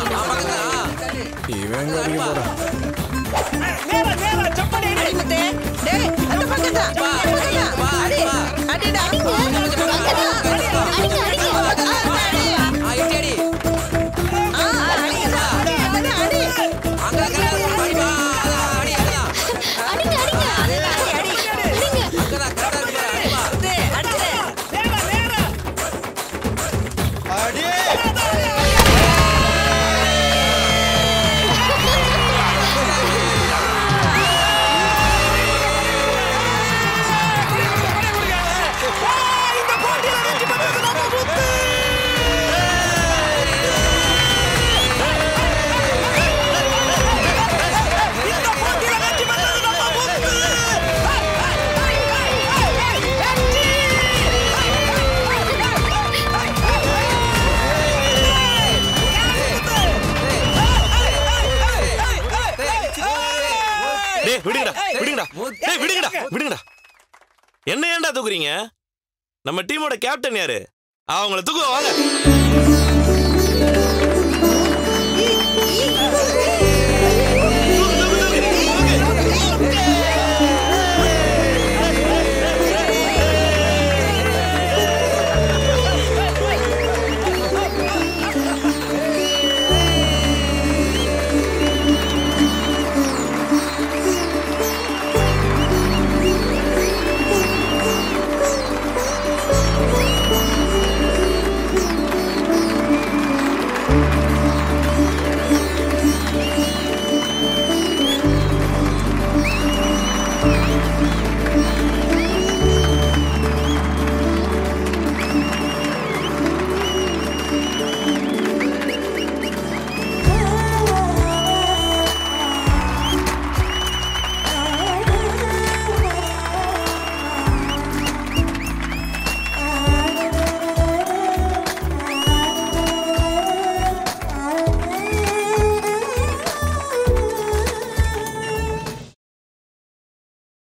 இவன் எங்க அடிக்க போறான் நேரா நேரா ஜம்ப் பண்ணி அடி. முத்து டேய் அந்த பக்கம் தான் அடி அடிடா அடிங்க அடிங்க அடிங்க அடிங்க அடிங்க நேரா நேரா அடி ஆ, இந்த போட்டியில வெற்றி பெற்றது நம்ம முத்து இந்த போட்டியில வெற்றி பெற்றது நம்ம முத்து டேய் விடுங்கடா விடுங்கடா டேய் விடுங்கடா விடுங்கடா என்ன ஏன்டா தூக்குறீங்க நம்ம டீமோட கேப்டன் யாரு அவங்கள தூக்குவோம் வாங்க